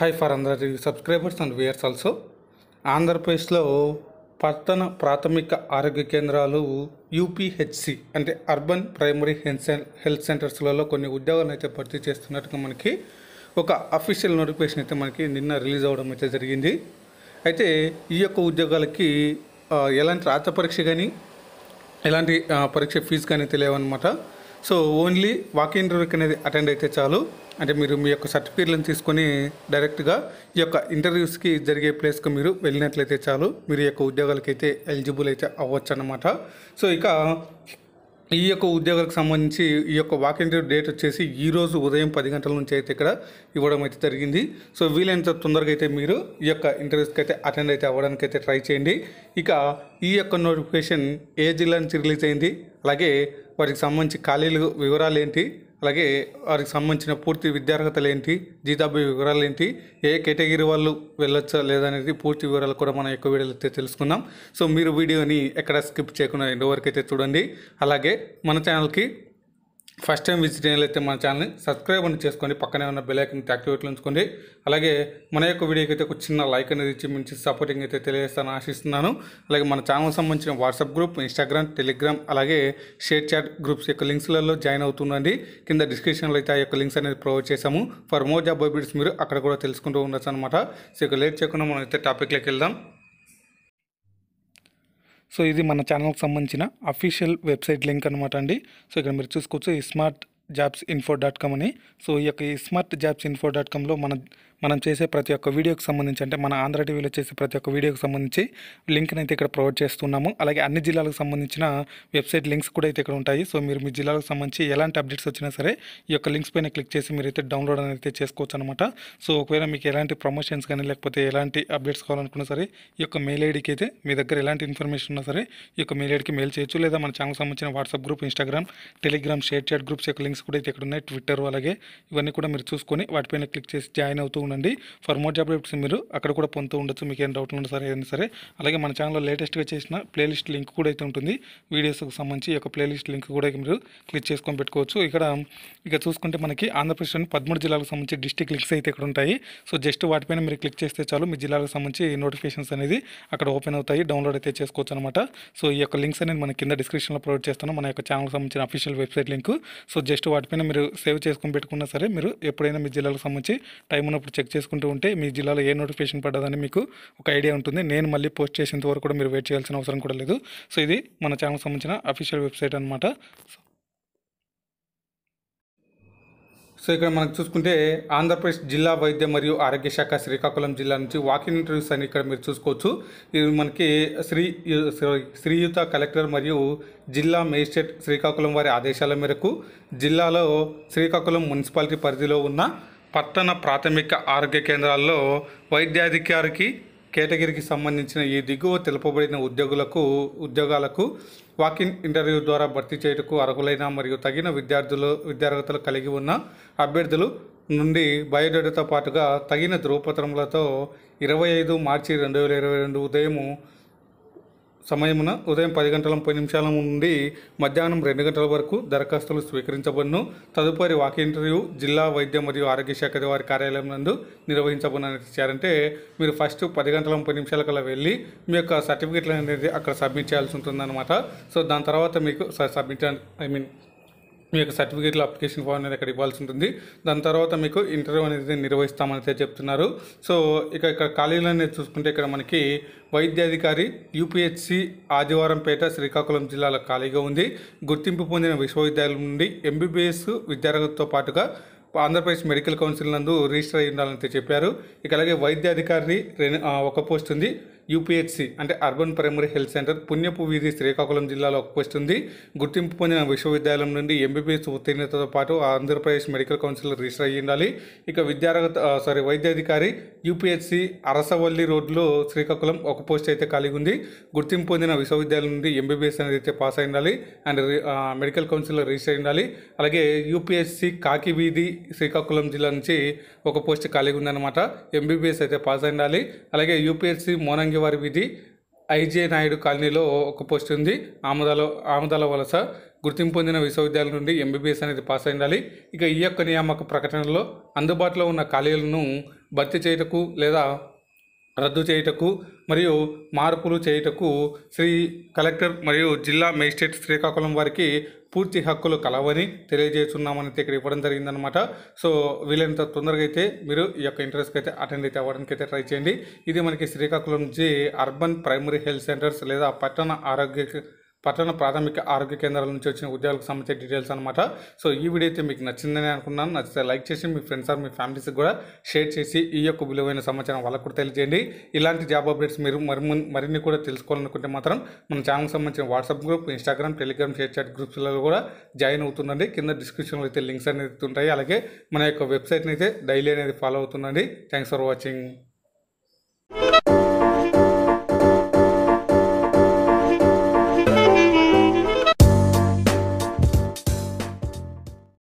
hi for అందరి subscribers and viewers also ఆంధ్రప్రదేశ్లో పట్టణ ప్రాథమిక ఆరోగ్య కేంద్రాలు యూపీహెచ్సి అంటే అర్బన్ ప్రైమరీ హెల్త్ సెం- హెల్త్ సెంటర్స్లలో కొన్ని ఉద్యోగాలను అయితే భర్తీ చేస్తున్నట్టుగా మనకి ఒక అఫీషియల్ నోటిఫికేషన్ అయితే మనకి నిన్న రిలీజ్ అవ్వడం అయితే జరిగింది అయితే ఈ యొక్క ఉద్యోగాలకి ఆ, ఎలాంటి రాత పరీక్ష కానీ ఎలాంటి ఆ, పరీక్ష ఫీజు కానీ తెలియవన్నమాట సో ఓన్లీ వాక్ ఇంటర్వ్యూకి అనేది అటెండ్ అయితే చాలు అంటే మీరు మీ యొక్క సర్టిఫికేట్లను తీసుకొని డైరెక్ట్గా ఈ యొక్క ఇంటర్వ్యూస్కి జరిగే ప్లేస్కి మీరు వెళ్ళినట్లయితే చాలు మీరు ఈ యొక్క ఉద్యోగాలకి అయితే ఎలిజిబుల్ అయితే అవ్వచ్చు అన్నమాట సో ఇక ఈ యొక్క ఉద్యోగాలకు సంబంధించి ఈ యొక్క వాక్ ఇంటర్వ్యూ డేట్ వచ్చేసి ఈ రోజు ఉదయం పది గంటల నుంచి అయితే ఇక్కడ ఇవ్వడం అయితే జరిగింది సో వీలైనంత తొందరగా అయితే మీరు ఈ యొక్క ఇంటర్వ్యూస్కి అయితే అటెండ్ అయితే అవ్వడానికి అయితే ట్రై చేయండి ఇక ఈ యొక్క నోటిఫికేషన్ ఏ జిల్లా నుంచి రిలీజ్ అయింది అలాగే వారికి సంబంధించి ఖాళీలు వివరాలు ఏంటి అలాగే వారికి సంబంధించిన పూర్తి విద్యార్హతలు ఏంటి జీతాభి వివరాలు ఏంటి ఏ కేటగిరీ వాళ్ళు వెళ్ళొచ్చా లేదనేది పూర్తి వివరాలు కూడా మనం ఎక్కువ వీడియోలో అయితే తెలుసుకుందాం సో మీరు వీడియోని ఎక్కడ స్కిప్ చేయకుండా ఎండ్ వరకు అయితే చూడండి అలాగే మన ఛానల్కి ఫస్ట్ టైం విజిట్ అయినట్లయితే మన ఛానల్ని సబ్స్క్రైబ్ అని చేసుకోండి పక్కనే ఉన్న బెల్ ఐకన్ యాక్టివేట్లో ఉంచుకోండి అలాగే మన యొక్క వీడియోకి అయితే ఒక చిన్న లైక్ అనేది ఇచ్చి మంచి సపోర్టింగ్ అయితే తెలియజేస్తాను ఆశిస్తున్నాను అలాగే మన ఛానల్ సంబంధించిన వాట్సాప్ గ్రూప్ ఇన్స్టాగ్రామ్ టెలిగ్రామ్ అలాగే షేర్ చాట్ గ్రూప్స్ యొక్క లింక్స్లలో జాయిన్ అవుతుండండి కింద డిస్క్రిప్షన్లో అయితే ఆ యొక్క లింక్స్ అనేది ప్రొవైడ్ చేశాము ఫర్ మోర్ జాబ్ అప్డేట్స్ మీరు అక్కడ కూడా తెలుసుకుంటూ ఉండొచ్చు అనమాట సో ఇక లేట్ చేయకుండా మనం అయితే టాపిక్లోకి వెళ్దాం సో ఇది మన ఛానల్కి సంబంధించిన అఫీషియల్ వెబ్సైట్ లింక్ అనమాట అండి సో ఇక్కడ మీరు చూసుకోవచ్చు ఈ smart jobs info dot com అని సో ఈ యొక్క ఈ స్మార్ట్ జాబ్స్ ఇన్ఫో డాట్ కామ్లో మన మనం చేసే ప్రతి ఒక్క వీడియోకి సంబంధించి అంటే మన ఆంధ్ర టీవీలో చేసే ప్రతి ఒక్క వీడియోకి సంబంధించి లింక్ని అయితే ఇక్కడ ప్రొవైడ్ చేస్తున్నాము అలాగే అన్ని జిల్లాలకు సంబంధించిన వెబ్సైట్ లింక్స్ కూడా అయితే ఇక్కడ ఉంటాయి సో మీరు మీ జిల్లాలకు సంబంధించి ఎలాంటి అప్డేట్స్ వచ్చినా సరే ఈ యొక్క లింక్స్ పైన క్లిక్ చేసి మీరు అయితే డౌన్లోడ్ అనేది అయితే చేసుకోవచ్చు అనమాట సో ఒకవేళ మీకు ఎలాంటి ప్రమోషన్స్ కానీ లేకపోతే ఎలాంటి అప్డేట్స్ కావాలనుకున్నా సరే ఈ యొక్క మెయిల్ ఐడికి అయితే మీ దగ్గర ఎలాంటి ఇన్ఫర్మేషన్ ఉన్నా సరే ఈ యొక్క మెయిల్ ఐడికి మెయిల్ చేయొచ్చు లేదా మన ఛానల్ సంబంధించిన WhatsApp group Instagram Telegram ShareChat groups యొక్క లింక్స్ కూడా అయితే ఇక్కడ ఉన్నాయి ట్విట్టర్ అలాగే ఇవన్నీ కూడా మీరు చూసుకొని వాటిపైన క్లిక్ చేసి జాయిన్ అవుతూ ఉండండి ఫర్ మోర్ జాబ్ అప్డేట్స్ మీరు అక్కడ కూడా పొందుతూ ఉండొచ్చు మీకు ఏం డౌట్లు ఉన్నా సరే ఏదైనా సరే అలాగే మన ఛానల్లో లేటెస్ట్గా చేసిన ప్లేలిస్ట్ లింక్ కూడా అయితే ఉంటుంది వీడియోస్కి సంబంధించి ఈ యొక్క ప్లేలిస్ట్ లింక్ కూడా మీరు క్లిక్ చేసుకొని పెట్టుకోవచ్చు ఇక్కడ ఇక చూసుకుంటే మనకి ఆంధ్రప్రదేశ్లోని పదమూడు జిల్లాలకు సంబంధించి డిస్టిక్ లింక్స్ అయితే ఇక్కడ ఉంటాయి సో జస్ట్ వాటిపైన మీరు క్లిక్ చేస్తే చాలు మీ జిల్లాలకు సంబంధించి నోటిఫికేషన్స్ అనేది అక్కడ ఓపెన్ అవుతాయి డౌన్లోడ్ అయితే చేసుకోవచ్చు అనమాట సో ఈ యొక్క లింక్స్ అనేది మన కింద డిస్క్రిప్షన్లో ప్రొవైడ్ చేస్తాను మన యొక్క ఛానల్కి సంబంధించిన official website link so just వాటిపైన మీరు సేవ్ చేసుకొని పెట్టుకున్నా సరే మీరు ఎప్పుడైనా మీ జిల్లాలకు సంబంధించి టైం ఉన్నప్పుడు చెక్ చేసుకుంటూ ఉంటే మీ జిల్లాలో ఏ నోటిఫికేషన్ పడ్డదని మీకు ఒక ఐడియా ఉంటుంది నేను మళ్ళీ పోస్ట్ చేసేంత వరకు కూడా మీరు వెయిట్ చేయాల్సిన అవసరం కూడా లేదు సో ఇది మన ఛానల్కి సంబంధించిన అఫీషియల్ వెబ్సైట్ అనమాట సో ఇక్కడ మనకు చూసుకుంటే ఆంధ్రప్రదేశ్ జిల్లా వైద్య మరియు ఆరోగ్య శాఖ శ్రీకాకుళం జిల్లా నుంచి వాకింగ్ ఇంటర్వ్యూస్ అని ఇక్కడ మీరు చూసుకోవచ్చు ఇది మనకి శ్రీ శ్రీయుత కలెక్టర్ మరియు జిల్లా మేజిస్ట్రేట్ శ్రీకాకుళం వారి ఆదేశాల మేరకు జిల్లాలో శ్రీకాకుళం మున్సిపాలిటీ పరిధిలో ఉన్న పట్టణ ప్రాథమిక ఆరోగ్య కేంద్రాల్లో వైద్యాధికారికి కేటగిరీకి సంబంధించిన ఈ దిగువ తెలుపబడిన ఉద్యోగులకు ఉద్యోగాలకు వాకిన్ ఇంటర్వ్యూ ద్వారా భర్తీ చేయుటకు అర్హులైన మరియు తగిన విద్యార్థులు విద్యార్హతలు కలిగి ఉన్న అభ్యర్థులు నుండి బయోడేటాతో పాటుగా తగిన ధృవపత్రములతో ఇరవై ఐదు మార్చి రెండు వేల ఇరవై రెండు ఉదయము సమయమున ఉదయం పది గంటల ముప్పై నిమిషాల నుండి మధ్యాహ్నం రెండు గంటల వరకు దరఖాస్తులు స్వీకరించబడును తదుపరి వాక్ ఇంటర్వ్యూ జిల్లా వైద్య మరియు ఆరోగ్య శాఖ వారి కార్యాలయం నందు నిర్వహించబడిన ఇచ్చారంటే మీరు ఫస్ట్ పది గంటల ముప్పై నిమిషాల కల్లా వెళ్ళి మీ యొక్క సర్టిఫికేట్లు అనేది అక్కడ సబ్మిట్ చేయాల్సి ఉంటుందన్నమాట సో దాని తర్వాత మీకు సబ్మిట్ ఐ మీన్ మీ యొక్క సర్టిఫికేట్లో అప్లికేషన్ ఫామ్ అనేది అక్కడ ఇవ్వాల్సి ఉంటుంది దాని తర్వాత మీకు ఇంటర్వ్యూ అనేది నిర్వహిస్తామని అయితే చెప్తున్నారు సో ఇక ఇక్కడ ఖాళీలు అనేది చూసుకుంటే ఇక్కడ మనకి వైద్యాధికారి యూపీహెచ్సి ఆదివారంపేట శ్రీకాకుళం జిల్లాలో ఖాళీగా ఉంది గుర్తింపు పొందిన విశ్వవిద్యాలయం నుండి ఎంబీబీఎస్ విద్యార్హతతో పాటుగా ఆంధ్రప్రదేశ్ మెడికల్ కౌన్సిల్ నందు రిజిస్టర్ అయి ఉండాలని అయితే చెప్పారు ఇక అలాగే వైద్యాధికారి రెన్- ఆ, ఒక పోస్ట్ ఉంది యూపీహెచ్సి అంటే urban primary health centre Punyapu వీధి శ్రీకాకుళం జిల్లాలో ఒక పోస్ట్ ఉంది గుర్తింపు పొందిన విశ్వవిద్యాలయం నుండి ఎంబీబీఎస్ ఉత్తీర్ణతతో పాటు ఆంధ్రప్రదేశ్ మెడికల్ కౌన్సిల్ రిజిస్టర్ అయ్యి ఉండాలి ఇక విద్యార్హత ఆ, సారీ వైద్యాధికారి యూపీహెచ్సి అరసవల్లి రోడ్లో శ్రీకాకుళం ఒక పోస్ట్ అయితే ఖాళీగా ఉంది గుర్తింపు పొందిన విశ్వవిద్యాలయం నుండి ఎంబీబీఎస్ అనేది అయితే పాస్ అయి ఉండాలి అండ్ రి- ఆ, మెడికల్ కౌన్సిల్లో రిజిస్టర్ అయి ఉండాలి అలాగే యూపీఎస్సి కాకి వీధి శ్రీకాకుళం జిల్లా నుంచి ఒక పోస్ట్ ఖాళీగా ఉందన్నమాట ఎంబీబీఎస్ అయితే పాస్ అయి ఉండాలి అలాగే యూపీఎస్సి మోనంగివారి వీధి ఐజే నాయుడు కాలనీలో ఒక పోస్ట్ ఉంది ఆమదాల ఆమదాల వలస గుర్తింపు పొందిన విశ్వవిద్యాలయం నుండి ఎంబీబీఎస్ అనేది పాస్ అయి ఉండాలి ఇక ఈ యొక్క నియామక ప్రకటనలో అందుబాటులో ఉన్న ఖాళీలను భర్తీ చేయుటకు లేదా రద్దు చేయుటకు మరియు మార్పులు చేయుటకు శ్రీ కలెక్టర్ మరియు జిల్లా మేజిస్ట్రేట్ శ్రీకాకుళం వారికి పూర్తి హక్కులు కలవని తెలియజేస్తున్నామని అయితే ఇక్కడ ఇవ్వడం జరిగిందనమాట సో వీలైనంత తొందరగా అయితే మీరు ఈ యొక్క ఇంట్రెస్ట్కి అయితే అటెండ్ అయితే అవ్వడానికి అయితే ట్రై చేయండి ఇది మనకి శ్రీకాకుళం నుంచి అర్బన్ ప్రైమరీ హెల్త్ సెంటర్స్ లేదా పట్టణ ఆరోగ్య పట్టణ ప్రాథమిక ఆరోగ్య కేంద్రాల నుంచి వచ్చిన ఉద్యోగాలకు సంబంధించిన డీటెయిల్స్ అనమాట సో ఈ వీడియో అయితే మీకు నచ్చిందని అనుకున్నాను నచ్చితే లైక్ చేసి మీ ఫ్రెండ్స్ ఆర్ మీ ఫ్యామిలీస్కి కూడా షేర్ చేసి ఈ యొక్క విలువైన సమాచారం వాళ్ళకు కూడా తెలియజేయండి ఇలాంటి జాబ్ అప్డేట్స్ మీరు మరి మున్- మరిన్ని కూడా తెలుసుకోవాలనుకుంటే మాత్రం మన ఛానల్కి సంబంధించిన WhatsApp group Instagram Telegram ShareChat గ్రూప్స్లలో కూడా జాయిన్ అవుతుండండి కింద డిస్క్రిప్షన్లో అయితే లింక్స్ అనేది ఉంటాయి అలాగే మన యొక్క వెబ్సైట్ని అయితే డైలీ అనేది ఫాలో అవుతుండండి థ్యాంక్స్ ఫర్ వాచింగ్